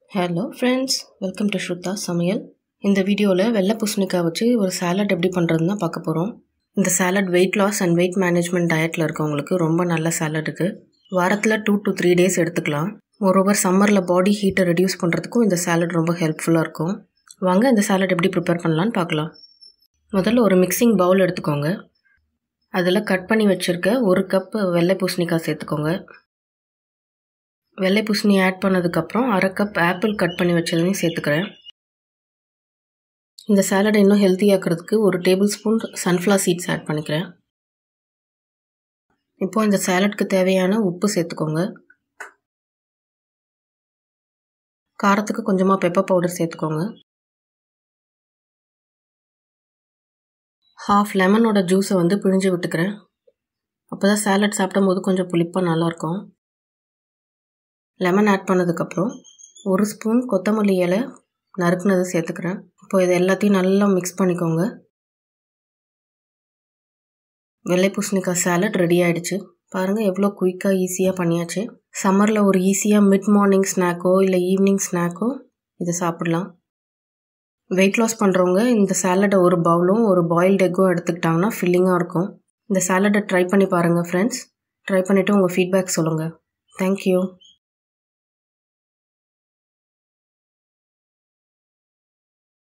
hello friends welcome to Shrutha சமையல் இந்த வீடியோவில் வெள்ளை பூசணிக்காய் வச்சு ஒரு சாலட் எப்படி பண்ணுறதுன்னு தான் பார்க்க போகிறோம் இந்த salad weight loss and weight management டயட்டில் இருக்கவங்களுக்கு ரொம்ப நல்ல சாலட் வாரத்தில் டூ டு த்ரீ டேஸ் எடுத்துக்கலாம் மோரோவர் சம்மரில் பாடி ஹீட்டை ரெடியூஸ் பண்ணுறதுக்கும் இந்த சாலட் ரொம்ப ஹெல்ப்ஃபுல்லாக இருக்கும் வாங்க இந்த சாலட் எப்படி ப்ரிப்பேர் பண்ணலான்னு பார்க்கலாம் முதல்ல ஒரு மிக்சிங் பவுல் எடுத்துக்கோங்க அதில் கட் பண்ணி வச்சுருக்க ஒரு கப் வெள்ளை பூசணிக்காய் சேர்த்துக்கோங்க வெள்ளை பூசணி ஆட் பண்ணதுக்கப்புறம் அரை கப் ஆப்பிள் கட் பண்ணி வச்சதையும் சேர்த்துக்கிறேன் இந்த சாலடை இன்னும் ஹெல்த்தியாக்கிறதுக்கு ஒரு tablespoon sunflower seeds add பண்ணிக்கிறேன் இப்போது இந்த சாலட்க்கு தேவையான உப்பு சேர்த்துக்கோங்க காரத்துக்கு கொஞ்சமாக பெப்பர் பவுடர் சேர்த்துக்கோங்க ஹாஃப் லெமனோட ஜூஸை வந்து பிழிஞ்சு விட்டுக்கிறேன் அப்போ தான் சாலட் சாப்பிடும் போது கொஞ்சம் புளிப்பாக நல்லாயிருக்கும் லெமன் ஆட் பண்ணதுக்கப்புறம் ஒரு ஸ்பூன் கொத்தமல்லி இலை நறுக்குனது சேர்த்துக்கிறேன் இப்போ இது எல்லாத்தையும் நல்லா மிக்ஸ் பண்ணிக்கோங்க வெள்ளை பூசணிக்காய் சாலட் ரெடி ஆகிடுச்சு பாருங்கள் எவ்வளோ குயிக்காக ஈஸியாக பண்ணியாச்சு சம்மரில் ஒரு ஈஸியாக மிட் மார்னிங் ஸ்நாக்கோ இல்லை ஈவினிங் ஸ்நாக்கோ இதை சாப்பிட்லாம் வெயிட் லாஸ் பண்ணுறவங்க இந்த சாலடை ஒரு பவுலும் ஒரு பாயில்டு எக்கும் எடுத்துக்கிட்டாங்கன்னா ஃபில்லிங்காக இருக்கும் இந்த சாலடை ட்ரை பண்ணி பாருங்கள் ஃப்ரெண்ட்ஸ் ட்ரை பண்ணிவிட்டு உங்கள் ஃபீட்பேக் சொல்லுங்கள் தேங்க்யூ